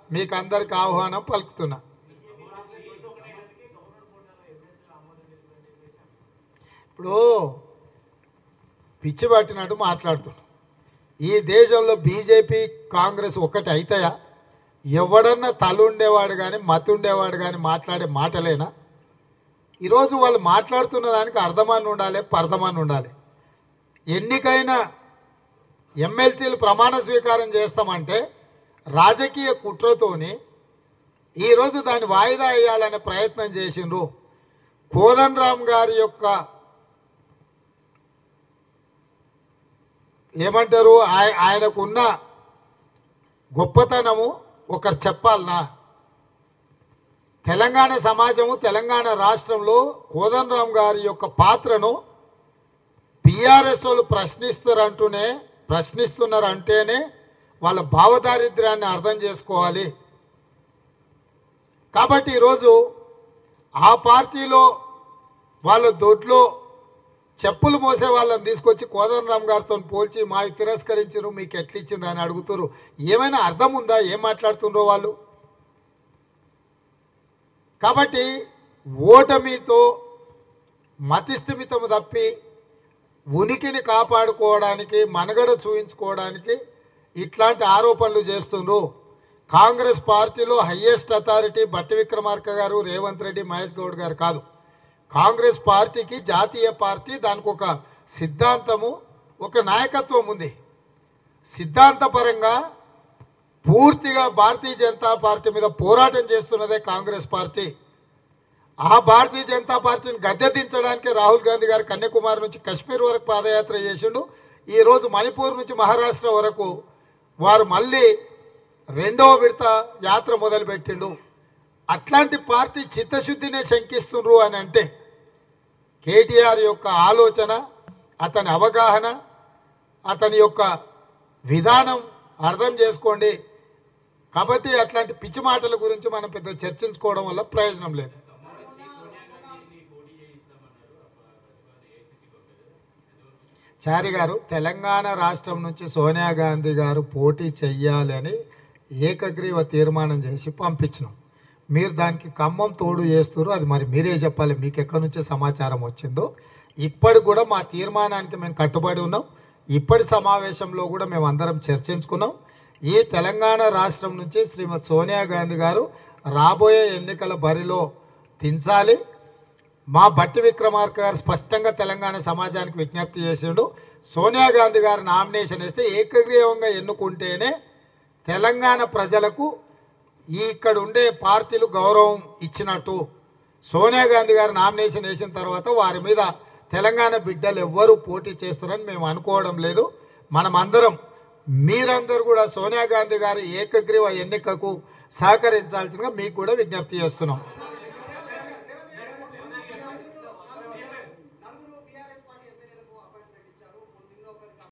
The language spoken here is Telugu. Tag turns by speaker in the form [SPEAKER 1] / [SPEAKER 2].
[SPEAKER 1] మీకు అందరికి ఆహ్వానం పలుకుతున్నా ఇప్పుడు పిచ్చి పట్టినట్టు మాట్లాడుతున్నాం ఈ దేశంలో బీజేపీ కాంగ్రెస్ ఒక్కటి అవుతాయా ఎవడన్నా తలుండేవాడు కానీ మతుండేవాడు కానీ మాట్లాడే మాటలేనా ఈరోజు వాళ్ళు మాట్లాడుతున్న దానికి అర్థమని ఉండాలి పర్థమని ఉండాలి ఎన్నికైన ఎమ్మెల్సీలు ప్రమాణ స్వీకారం చేస్తామంటే రాజకీయ కుట్రతోని ఈరోజు దాన్ని వాయిదా వేయాలనే ప్రయత్నం చేసిండ్రు కోదన్ రామ్ గారి యొక్క ఏమంటారు ఆయ- ఆయనకున్న గొప్పతనము ఒకరు చెప్పాలనా తెలంగాణ సమాజము తెలంగాణ రాష్ట్రంలో కోదన్ రామ్ గారి యొక్క పాత్రను బీఆర్ఎస్ వాళ్ళు ప్రశ్నిస్తారంటూనే ప్రశ్నిస్తున్నారు అంటేనే వాళ్ళ భావదారిద్ర్యాన్ని అర్థం చేసుకోవాలి కాబట్టి ఈరోజు ఆ పార్టీలో వాళ్ళ దొడ్లో చెప్పులు మోసే వాళ్ళని తీసుకొచ్చి కోదండరామ్ గారితో పోల్చి మా తిరస్కరించరు మీకు ఎట్లా ఇచ్చిండ్రు అని అడుగుతారు ఏమైనా అర్థం ఉందా ఏం మాట్లాడుతుండ్రో వాళ్ళు కాబట్టి ఓటమితో మతిస్థిమితము తప్పి ఉనికిని కాపాడుకోవడానికి మనగడ చూయించుకోవడానికి ఇట్లాంటి ఆరోపణలు చేస్తుండ్రు కాంగ్రెస్ పార్టీలో హయ్యెస్ట్ అథారిటీ బట్టి విక్రమార్క గారు రేవంత్ రెడ్డి మహేష్ గౌడ్ గారు కాదు కాంగ్రెస్ పార్టీకి జాతీయ పార్టీ దానికి ఒక సిద్ధాంతము ఒక నాయకత్వం ఉంది సిద్ధాంతపరంగా పూర్తిగా భారతీయ జనతా పార్టీ మీద పోరాటం చేస్తున్నదే కాంగ్రెస్ పార్టీ ఆ భారతీయ జనతా పార్టీని గద్దె దించడానికి రాహుల్ గాంధీ గారు కన్యాకుమారి నుంచి కశ్మీర్ వరకు పాదయాత్ర చేసిండు ఈరోజు మణిపూర్ నుంచి మహారాష్ట్ర వరకు వారు మళ్ళీ రెండవ విడత యాత్ర మొదలుపెట్టిండు అట్లాంటి పార్టీ చిత్తశుద్ధినే శంకిస్తుండ్రు అని అంటే కేటీఆర్ యొక్క ఆలోచన అతని అవగాహన అతని యొక్క విధానం అర్థం చేసుకోండి కాబట్టి అట్లాంటి పిచ్చి మాటల గురించి మనం పెద్ద చర్చించుకోవడం వల్ల ప్రయోజనం లేదు చారి గారు తెలంగాణ రాష్ట్రం నుంచి సోనియా గాంధీ గారు పోటీ చెయ్యాలని ఏకగ్రీవ తీర్మానం చేసి పంపించినాం మీరు దానికి ఖమ్మం తోడు చేస్తారు అది మరి మీరే చెప్పాలి మీకు ఎక్కడి నుంచే సమాచారం వచ్చిందో ఇప్పటి కూడా మా తీర్మానానికి మేము కట్టుబడి ఉన్నాం ఇప్పటి సమావేశంలో కూడా మేము అందరం చర్చించుకున్నాం ఈ తెలంగాణ రాష్ట్రం నుంచి శ్రీమతి సోనియా గాంధీ గారు రాబోయే ఎన్నికల బరిలో దించాలి మా బట్టి విక్రమార్క గారు స్పష్టంగా తెలంగాణ సమాజానికి విజ్ఞప్తి చేసిండు సోనియా గాంధీ గారు నామినేషన్ వేస్తే ఏకగ్రీవంగా ఎన్నుకుంటేనే తెలంగాణ ప్రజలకు ఈ ఇక్కడ ఉండే పార్టీలు గౌరవం ఇచ్చినట్టు సోనియా గాంధీ గారు నామినేషన్ వేసిన తర్వాత వారి మీద తెలంగాణ బిడ్డలు ఎవ్వరూ పోటీ చేస్తారని మేము అనుకోవడం లేదు మనం అందరం మీరందరూ కూడా సోనియా గాంధీ గారి ఏకగ్రీవ ఎన్నికకు సహకరించాల్సిందిగా మీకు కూడా విజ్ఞప్తి చేస్తున్నాం